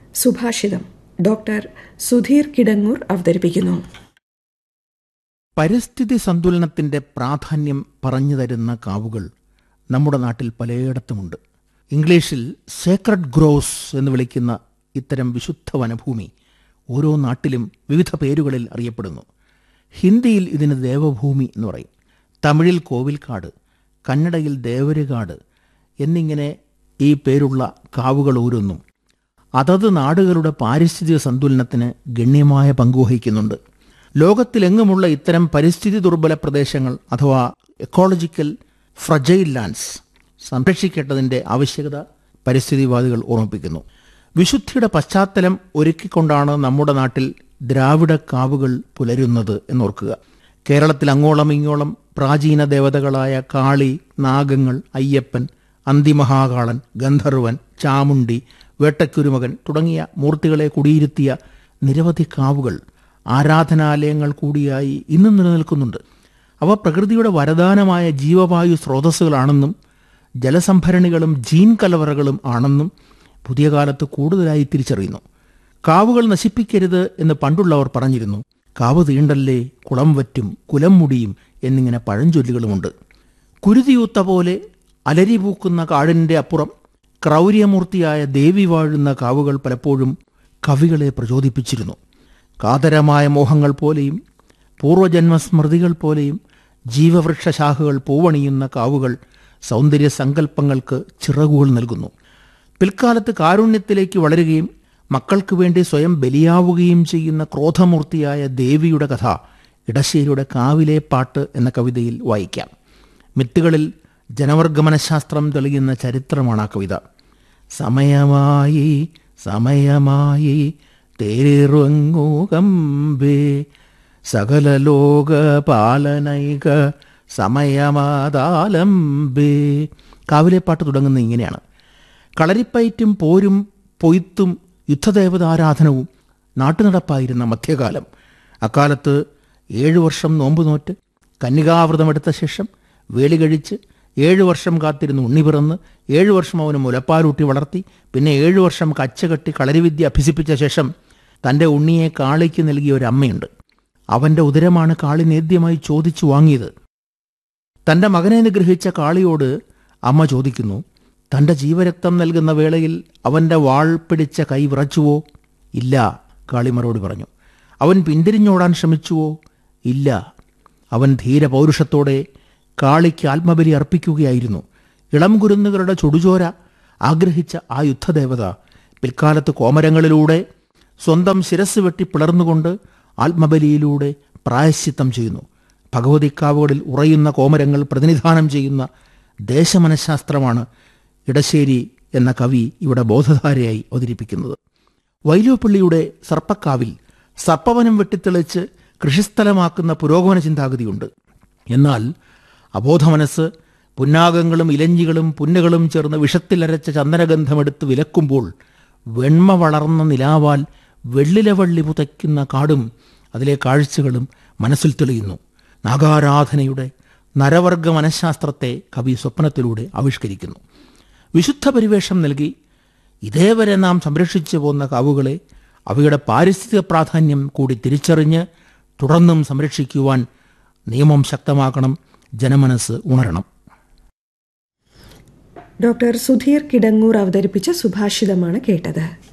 സുഭാഷിതം ഡോക്ടർ സുധീർ കിടങ്ങൂർ അവതരിപ്പിക്കുന്നു പരിസ്ഥിതി സന്തുലനത്തിന്റെ പ്രാധാന്യം പറഞ്ഞു തരുന്ന കാവുകൾ നമ്മുടെ നാട്ടിൽ പലയിടത്തുമുണ്ട് ഇംഗ്ലീഷിൽ സേക്രഡ് ഗ്രോസ് എന്ന് വിളിക്കുന്ന ഇത്തരം വിശുദ്ധ വനഭൂമി ഓരോ നാട്ടിലും വിവിധ പേരുകളിൽ അറിയപ്പെടുന്നു ഹിന്ദിയിൽ ഇതിന് ദേവഭൂമി എന്ന് പറയും തമിഴിൽ കോവിൽക്കാട് കന്നഡയിൽ ദേവരുകാട് എന്നിങ്ങനെ ഈ പേരുള്ള കാവുകൾ ഓരോന്നും അതത് നാടുകളുടെ പാരിസ്ഥിതിക സന്തുലനത്തിന് ഗണ്യമായ പങ്കുവഹിക്കുന്നുണ്ട് ലോകത്തിലെങ്ങുമുള്ള ഇത്തരം പരിസ്ഥിതി ദുർബല പ്രദേശങ്ങൾ അഥവാ എക്കോളജിക്കൽ ഫ്രജൈൽ ലാൻഡ്സ് സംരക്ഷിക്കേണ്ടതിൻ്റെ ആവശ്യകത പരിസ്ഥിതിവാദികൾ ഓർമ്മിപ്പിക്കുന്നു വിശുദ്ധിയുടെ പശ്ചാത്തലം ഒരുക്കിക്കൊണ്ടാണ് നമ്മുടെ നാട്ടിൽ ദ്രാവിഡ കാവുകൾ പുലരുന്നത് എന്നോർക്കുക കേരളത്തിൽ അങ്ങോളം ഇങ്ങോളം പ്രാചീന ദേവതകളായ കാളി നാഗങ്ങൾ അയ്യപ്പൻ അന്തിമഹാകാളൻ ഗന്ധർവൻ ചാമുണ്ടി വേട്ടക്കുരുമകൻ തുടങ്ങിയ മൂർത്തികളെ കുടിയിരുത്തിയ നിരവധി കാവുകൾ ആരാധനാലയങ്ങൾ കൂടിയായി ഇന്നും നിലനിൽക്കുന്നുണ്ട് അവ പ്രകൃതിയുടെ വരദാനമായ ജീവവായു സ്രോതസ്സുകളാണെന്നും ജലസംഭരണികളും ജീൻ കലവറകളും ആണെന്നും പുതിയ കാലത്ത് കൂടുതലായി തിരിച്ചറിയുന്നു കാവുകൾ നശിപ്പിക്കരുത് എന്ന് പണ്ടുള്ളവർ പറഞ്ഞിരുന്നു കാവ് തീണ്ടല്ലേ കുളം വറ്റും കുലം മുടിയും എന്നിങ്ങനെ പഴഞ്ചൊല്ലുകളുമുണ്ട് കുരുതിയൂത്ത പോലെ അലരി പൂക്കുന്ന കാടിൻ്റെ അപ്പുറം ക്രൗര്യമൂർത്തിയായ ദേവി വാഴുന്ന കാവുകൾ പലപ്പോഴും കവികളെ പ്രചോദിപ്പിച്ചിരുന്നു കാതരമായ മോഹങ്ങൾ പോലെയും പൂർവജന്മസ്മൃതികൾ പോലെയും ജീവവൃക്ഷശാഖകൾ പൂവണിയുന്ന കാവുകൾ സൗന്ദര്യ സങ്കല്പങ്ങൾക്ക് ചിറകുകൾ നൽകുന്നു പിൽക്കാലത്ത് കാരുണ്യത്തിലേക്ക് വളരുകയും മക്കൾക്ക് വേണ്ടി സ്വയം ബലിയാവുകയും ചെയ്യുന്ന ക്രോധമൂർത്തിയായ ദേവിയുടെ കഥ ഇടശ്ശേരിയുടെ കാവിലെ പാട്ട് എന്ന കവിതയിൽ വായിക്കാം മിത്തുകളിൽ ജനവർഗമനഃശാസ്ത്രം തെളിയുന്ന ചരിത്രമാണ് ആ കവിത സമയമായി സമയമായി തേരുങ്ങൂകമ്പേ സകല ലോക പാലനൈക സമയമാതാലംബേ കാവിലെ പാട്ട് തുടങ്ങുന്നത് ഇങ്ങനെയാണ് കളരിപ്പയറ്റും പോരും പൊയ്ത്തും യുദ്ധദേവതാരാധനവും നാട്ടുനടപ്പായിരുന്ന മധ്യകാലം അക്കാലത്ത് ഏഴു വർഷം നോമ്പ് നോറ്റ് കന്യകാവ്രതമെടുത്ത ശേഷം വേലി കഴിച്ച് ഏഴു വർഷം കാത്തിരുന്ന് ഉണ്ണി പിറന്ന് ഏഴു വർഷം അവന് മുലപ്പാലൂട്ടി വളർത്തി പിന്നെ ഏഴു വർഷം കച്ചകെട്ടി കളരിവിദ്യ അഭ്യസിപ്പിച്ച ശേഷം തൻ്റെ ഉണ്ണിയെ കാളിക്ക് നൽകിയ ഒരു അമ്മയുണ്ട് അവൻ്റെ ഉദരമാണ് കാളി നേദ്യമായി ചോദിച്ചു വാങ്ങിയത് തൻ്റെ മകനെ നിഗ്രഹിച്ച കാളിയോട് അമ്മ ചോദിക്കുന്നു തൻ്റെ ജീവരക്തം നൽകുന്ന വേളയിൽ അവൻ്റെ വാൾ പിടിച്ച കൈ വിറച്ചുവോ ഇല്ല കാളി മറുപടി പറഞ്ഞു അവൻ പിന്തിരിഞ്ഞോടാൻ ശ്രമിച്ചുവോ ഇല്ല അവൻ ധീരപൗരുഷത്തോടെ കാളിക്ക് ആത്മബലി അർപ്പിക്കുകയായിരുന്നു ഇളം കുരുന്നുകളുടെ ചുടുചോര ആഗ്രഹിച്ച ആ യുദ്ധദേവത പിൽക്കാലത്ത് കോമരങ്ങളിലൂടെ സ്വന്തം ശിരസ് വെട്ടി പിളർന്നുകൊണ്ട് ആത്മബലിയിലൂടെ പ്രായശ്ചിത്തം ചെയ്യുന്നു ഭഗവതിക്കാവുകളിൽ ഉറയുന്ന കോമരങ്ങൾ പ്രതിനിധാനം ചെയ്യുന്ന ദേശമനഃശാസ്ത്രമാണ് ഇടശ്ശേരി എന്ന കവി ഇവിടെ ബോധധാരയായി അവതരിപ്പിക്കുന്നത് വൈലോപ്പള്ളിയുടെ സർപ്പക്കാവിൽ സർപ്പവനം വെട്ടിത്തെളിച്ച് കൃഷിസ്ഥലമാക്കുന്ന പുരോഗമന ചിന്താഗതിയുണ്ട് എന്നാൽ അബോധമനസ്സ് പുന്നാഗങ്ങളും ഇലഞ്ഞികളും പുന്നുകളും ചേർന്ന് വിഷത്തിലരച്ച ചന്ദനഗന്ധമെടുത്ത് വിലക്കുമ്പോൾ വെണ്മ വളർന്ന നിലാവാൽ വെള്ളിലവള്ളി പുതയ്ക്കുന്ന കാടും അതിലെ കാഴ്ചകളും മനസ്സിൽ തെളിയുന്നു നാഗാരാധനയുടെ നരവർഗ മനഃശാസ്ത്രത്തെ കവി സ്വപ്നത്തിലൂടെ ആവിഷ്കരിക്കുന്നു വിശുദ്ധ പരിവേഷം നൽകി ഇതേവരെ നാം സംരക്ഷിച്ചു പോന്ന കാവുകളെ അവയുടെ പാരിസ്ഥിതിക പ്രാധാന്യം കൂടി തിരിച്ചറിഞ്ഞ് തുടർന്നും സംരക്ഷിക്കുവാൻ നിയമം ശക്തമാക്കണം ജനമനസ് ഉണരണം ഡോക്ടർ സുധീർ കിടങ്ങൂർ അവതരിപ്പിച്ച സുഭാഷിതമാണ് കേട്ടത്